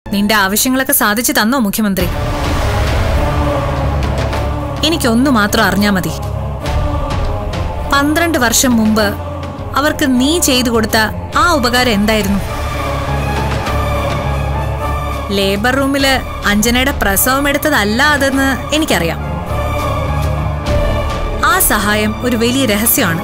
നിന്റെ ആവശ്യങ്ങളൊക്കെ സാധിച്ചു തന്നോ മുഖ്യമന്ത്രി എനിക്കൊന്നു മാത്രം അറിഞ്ഞാ മതി പന്ത്രണ്ട് വർഷം മുമ്പ് അവർക്ക് നീ ചെയ്തു കൊടുത്ത ആ ഉപകാരം എന്തായിരുന്നു ലേബർ റൂമില് അഞ്ജനയുടെ പ്രസവം എടുത്തതല്ല അതെന്ന് എനിക്കറിയാം ആ സഹായം ഒരു വലിയ രഹസ്യമാണ്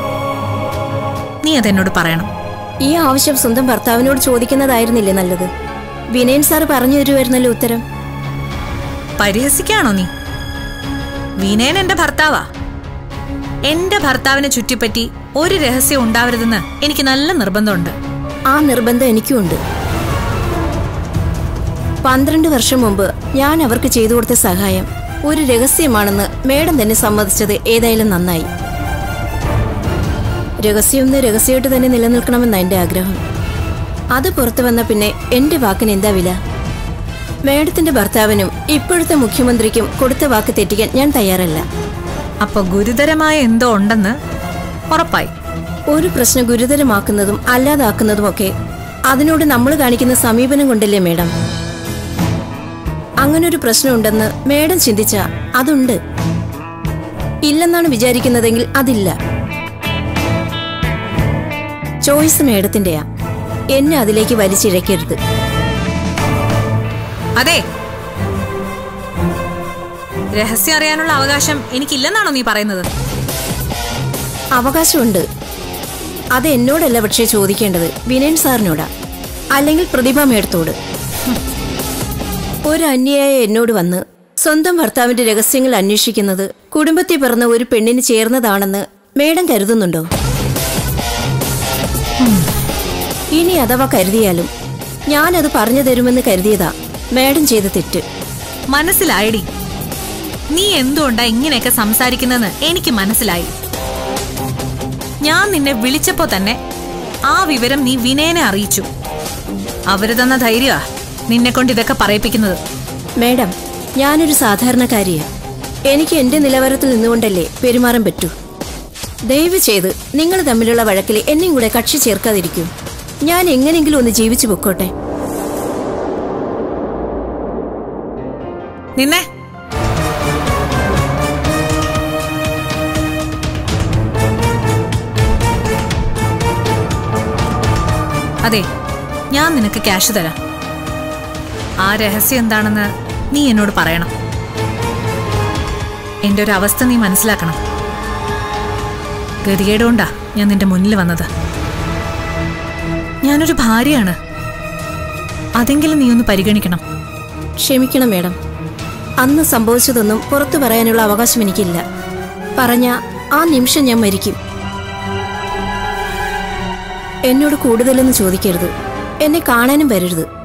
നീ അതെന്നോട് പറയണം ഈ ആവശ്യം സ്വന്തം ഭർത്താവിനോട് ചോദിക്കുന്നതായിരുന്നില്ലേ നല്ലത് വിനയൻ സാർ പറഞ്ഞു തരുമായിരുന്നല്ലോ ഉത്തരം പരിഹസിക്കാണോ നീ വിനയൻ എന്റെ ഭർത്താവാ എന്റെ ഭർത്താവിനെ ചുറ്റിപ്പറ്റി ഒരു രഹസ്യം ഉണ്ടാവരുതെന്ന് എനിക്ക് നല്ല നിർബന്ധമുണ്ട് ആ നിർബന്ധം എനിക്കുമുണ്ട് പന്ത്രണ്ട് വർഷം മുമ്പ് ഞാൻ അവർക്ക് ചെയ്തു കൊടുത്ത സഹായം ഒരു രഹസ്യമാണെന്ന് മേഡം തന്നെ സമ്മതിച്ചത് ഏതായാലും നന്നായി രഹസ്യം രഹസ്യമായിട്ട് തന്നെ നിലനിൽക്കണമെന്ന എന്റെ ആഗ്രഹം അത് പുറത്തു വന്ന പിന്നെ എന്റെ വാക്കിന് എന്താ വില മേഡത്തിന്റെ ഭർത്താവിനും ഇപ്പോഴത്തെ മുഖ്യമന്ത്രിക്കും കൊടുത്ത വാക്ക് തെറ്റിക്കാൻ ഞാൻ തയ്യാറല്ല അപ്പൊ ഗുരുതരമായ എന്തോ ഉണ്ടെന്ന് ഉറപ്പായി ഒരു പ്രശ്നം ഗുരുതരമാക്കുന്നതും അല്ലാതാക്കുന്നതുമൊക്കെ അതിനോട് നമ്മൾ കാണിക്കുന്ന സമീപനം കൊണ്ടല്ലേ മേഡം അങ്ങനൊരു പ്രശ്നമുണ്ടെന്ന് മേഡം ചിന്തിച്ച അതുണ്ട് ഇല്ലെന്നാണ് വിചാരിക്കുന്നതെങ്കിൽ അതില്ല ചോയ്സ് മേഡത്തിന്റെയാ എന്നെ അതിലേക്ക് വലിച്ചിഴക്കരുത് അതെ രഹസ്യം അറിയാനുള്ള അവകാശം എനിക്കില്ലെന്നാണോ നീ പറയുന്നത് അവകാശമുണ്ട് അത് എന്നോടല്ല പക്ഷേ ചോദിക്കേണ്ടത് വിനയൻ സാറിനോടാ അല്ലെങ്കിൽ പ്രതിഭ മേഡത്തോട് ഹും. ഒരു അന്യായ എന്നോട് വന്ന് സ്വന്തം ഭർത്താവിന്റെ രഹസ്യങ്ങൾ അന്വേഷിക്കുന്നത് കുടുംബത്തിൽ പിറന്ന ഒരു പെണ്ണിന് ചേർന്നതാണെന്ന് മേഡം കരുതുന്നുണ്ടോ ഹും. ഇനി അഥവാ കരുതിയാലും ഞാനത് പറഞ്ഞു തരുമെന്ന് കരുതിയതാ മേഡം ചെയ്ത തെറ്റ് മനസ്സിലായടി നീ എന്തുകൊണ്ടാ ഇങ്ങനെയൊക്കെ സംസാരിക്കുന്നതെന്ന് എനിക്ക് മനസ്സിലായി ഞാൻ നിന്നെ വിളിച്ചപ്പോ തന്നെ ആ വിവരം നീ വിനയനെ അറിയിച്ചു അവര് തന്ന ധൈര്യമാ നിന്നെ കൊണ്ട് ഇതൊക്കെ പറയിപ്പിക്കുന്നത് മേഡം ഞാനൊരു സാധാരണക്കാരിയാ എനിക്ക് എന്റെ നിലവാരത്തിൽ നിന്നുകൊണ്ടല്ലേ പെരുമാറാൻ പറ്റൂ ദയവ് ചെയ്ത് നിങ്ങൾ തമ്മിലുള്ള വഴക്കിൽ എന്നെയും കൂടെ കക്ഷി ചേർക്കാതിരിക്കൂ ഞാൻ എങ്ങനെയെങ്കിലും ഒന്ന് ജീവിച്ചു പൊക്കോട്ടെ നിന്നെ അതെ ഞാൻ നിനക്ക് ക്യാഷ് തരാം ആ രഹസ്യം എന്താണെന്ന് നീ എന്നോട് പറയണം എന്റെ ഒരു അവസ്ഥ നീ മനസ്സിലാക്കണം ഗതികേടുകൊണ്ടാ ഞാൻ നിന്റെ മുന്നിൽ വന്നത് ഞാനൊരു ഭാര്യയാണ് അതെങ്കിലും നീ ഒന്ന് പരിഗണിക്കണം ക്ഷമിക്കണം മേഡം അന്ന് സംഭവിച്ചതൊന്നും പുറത്തു പറയാനുള്ള അവകാശം എനിക്കില്ല പറഞ്ഞ ആ നിമിഷം ഞാൻ മരിക്കും എന്നോട് കൂടുതലൊന്നും ചോദിക്കരുത് എന്നെ കാണാനും വരരുത്